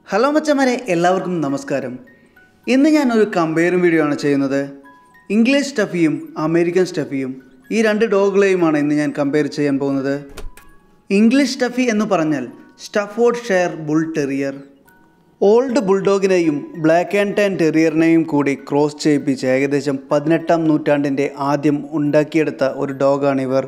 hello മച്ചന്മാരെ എല്ലാവർക്കും നമസ്കാരം ഇന്ന് ഞാൻ ഒരു കമ്പയറിംഗ് വീഡിയോ ആണ് ചെയ്യുന്നത് ഇംഗ്ലീഷ് സ്റ്റഫിയും അമേരിക്കൻ സ്റ്റഫിയും ഈ രണ്ട് ഡോഗുകളെയുമാണ് ഇന്ന് ഞാൻ കമ്പയർ ചെയ്യാൻ പോകുന്നത് ഇംഗ്ലീഷ് സ്റ്റഫി എന്ന് പറഞ്ഞാൽ Staffordshire bull terrier old ബുൾഡോഗിനെയും ബ്ലാക്ക് ആൻഡ് ടാൻ ടെറിയറിനെയും കൂടി ക്രോസ് ചെയ്യിപ്പിച്ച് ഏകദേശം പതിനെട്ടാം നൂറ്റാണ്ടിൻ്റെ ആദ്യം ഉണ്ടാക്കിയെടുത്ത ഒരു ഡോഗാണ് ഇവർ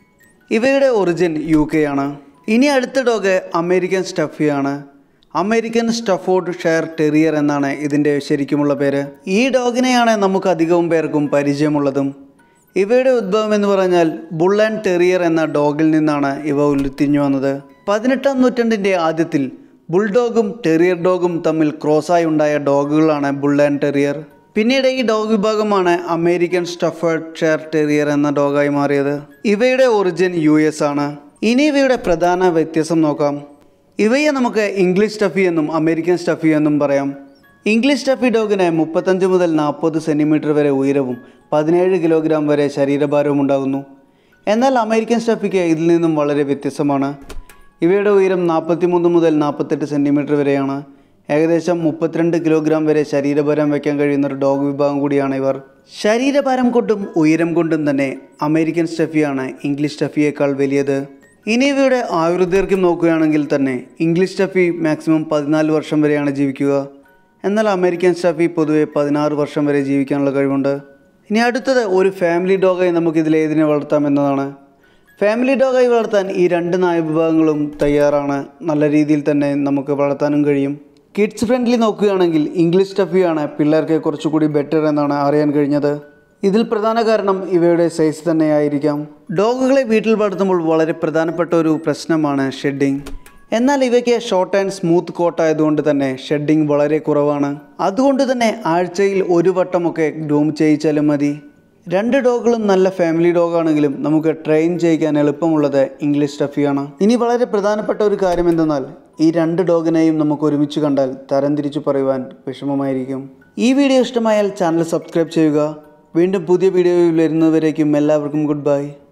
ഇവയുടെ ഒറിജിൻ യു കെ ആണ് ഇനി അടുത്ത ഡോഗ് അമേരിക്കൻ സ്റ്റഫിയാണ് അമേരിക്കൻ സ്റ്റഫോർഡ് ഷെയർ ടെറിയർ എന്നാണ് ഇതിൻ്റെ ശരിക്കുമുള്ള പേര് ഈ ഡോഗിനെയാണ് നമുക്ക് അധികവും പേർക്കും പരിചയമുള്ളതും ഇവയുടെ ഉദ്ഭവം എന്ന് പറഞ്ഞാൽ ബുൾ ആൻഡ് ടെറിയർ എന്ന ഡോഗിൽ നിന്നാണ് ഇവ ഉരുത്തിരിഞ്ഞു വന്നത് പതിനെട്ടാം നൂറ്റാണ്ടിൻ്റെ ആദ്യത്തിൽ ബുൾഡോഗും ടെറിയർ ഡോഗും തമ്മിൽ ക്രോസായി ഉണ്ടായ ഡോഗുകളാണ് ബുൾ ആൻഡ് ടെറിയർ പിന്നീട് ഈ ഡോഗ് വിഭാഗമാണ് അമേരിക്കൻ സ്റ്റഫേർഡ് ഷെയർ ടെറിയർ എന്ന ഡോഗായി മാറിയത് ഇവയുടെ ഒറിജിൻ യു എസ് ആണ് ഇനി ഇവയുടെ പ്രധാന വ്യത്യാസം നോക്കാം ഇവയെ നമുക്ക് ഇംഗ്ലീഷ് സ്റ്റഫി എന്നും അമേരിക്കൻ സ്റ്റഫി എന്നും പറയാം ഇംഗ്ലീഷ് സ്റ്റഫി ഡോഗിന് മുപ്പത്തഞ്ച് മുതൽ നാൽപ്പത് സെൻറ്റിമീറ്റർ വരെ ഉയരവും പതിനേഴ് കിലോഗ്രാം വരെ ശരീരഭാരവും ഉണ്ടാകുന്നു എന്നാൽ അമേരിക്കൻ സ്റ്റഫിക്ക് ഇതിൽ നിന്നും വളരെ വ്യത്യസ്തമാണ് ഇവയുടെ ഉയരം നാൽപ്പത്തിമൂന്ന് മുതൽ നാൽപ്പത്തെട്ട് സെൻറ്റിമീറ്റർ വരെയാണ് ഏകദേശം മുപ്പത്തിരണ്ട് കിലോഗ്രാം വരെ ശരീരഭാരം വയ്ക്കാൻ കഴിയുന്ന ഒരു ഡോഗ് വിഭാഗം കൂടിയാണ് ഇവർ ശരീരഭാരം കൊണ്ടും ഉയരം കൊണ്ടും തന്നെ അമേരിക്കൻ സ്റ്റഫിയാണ് ഇംഗ്ലീഷ് സ്റ്റഫിയേക്കാൾ വലിയത് ഇനി ഇവയുടെ ആയുർദൈർഘ്യം നോക്കുകയാണെങ്കിൽ തന്നെ ഇംഗ്ലീഷ് സ്റ്റഫി മാക്സിമം പതിനാല് വർഷം വരെയാണ് ജീവിക്കുക എന്നാൽ അമേരിക്കൻ സ്റ്റഫി പൊതുവെ പതിനാറ് വർഷം വരെ ജീവിക്കാനുള്ള കഴിവുണ്ട് ഇനി അടുത്തത് ഒരു ഫാമിലി ഡോഗായി നമുക്കിതിൽ ഏതിനെ വളർത്താം എന്നതാണ് ഫാമിലി ഡോഗായി വളർത്താൻ ഈ രണ്ട് നായ വിഭാഗങ്ങളും തയ്യാറാണ് നല്ല രീതിയിൽ തന്നെ നമുക്ക് വളർത്താനും കഴിയും കിഡ്സ് ഫ്രണ്ട്ലി നോക്കുകയാണെങ്കിൽ ഇംഗ്ലീഷ് സ്റ്റഫിയാണ് പിള്ളേർക്ക് കുറച്ചുകൂടി ബെറ്റർ എന്നാണ് അറിയാൻ കഴിഞ്ഞത് ഇതിൽ പ്രധാന കാരണം ഇവയുടെ സൈസ് തന്നെയായിരിക്കാം ഡോഗുകളെ വീട്ടിൽ വളർത്തുമ്പോൾ വളരെ പ്രധാനപ്പെട്ട ഒരു പ്രശ്നമാണ് ഷെഡിങ് എന്നാൽ ഇവയ്ക്ക് ഷോർട്ട് ആൻഡ് സ്മൂത്ത് കോട്ട് ആയതുകൊണ്ട് തന്നെ ഷെഡിങ് വളരെ കുറവാണ് അതുകൊണ്ട് തന്നെ ആഴ്ചയിൽ ഒരു വട്ടമൊക്കെ ഗ്രൂം ചെയ്യിച്ചാലും മതി രണ്ട് ഡോഗുകളും നല്ല ഫാമിലി ഡോഗാണെങ്കിലും നമുക്ക് ട്രെയിൻ ചെയ്യിക്കാൻ എളുപ്പമുള്ളത് ഇംഗ്ലീഷ് സ്റ്റഫിയാണ് ഇനി വളരെ പ്രധാനപ്പെട്ട ഒരു കാര്യം എന്തെന്നാൽ ഈ രണ്ട് ഡോഗിനെയും നമുക്ക് ഒരുമിച്ച് കണ്ടാൽ തരംതിരിച്ചു പറയുവാൻ വിഷമമായിരിക്കും ഈ വീഡിയോ ഇഷ്ടമായാൽ ചാനൽ സബ്സ്ക്രൈബ് ചെയ്യുക വീണ്ടും പുതിയ വീഡിയോയിൽ വരുന്നവരേക്കും എല്ലാവർക്കും ഗുഡ് ബൈ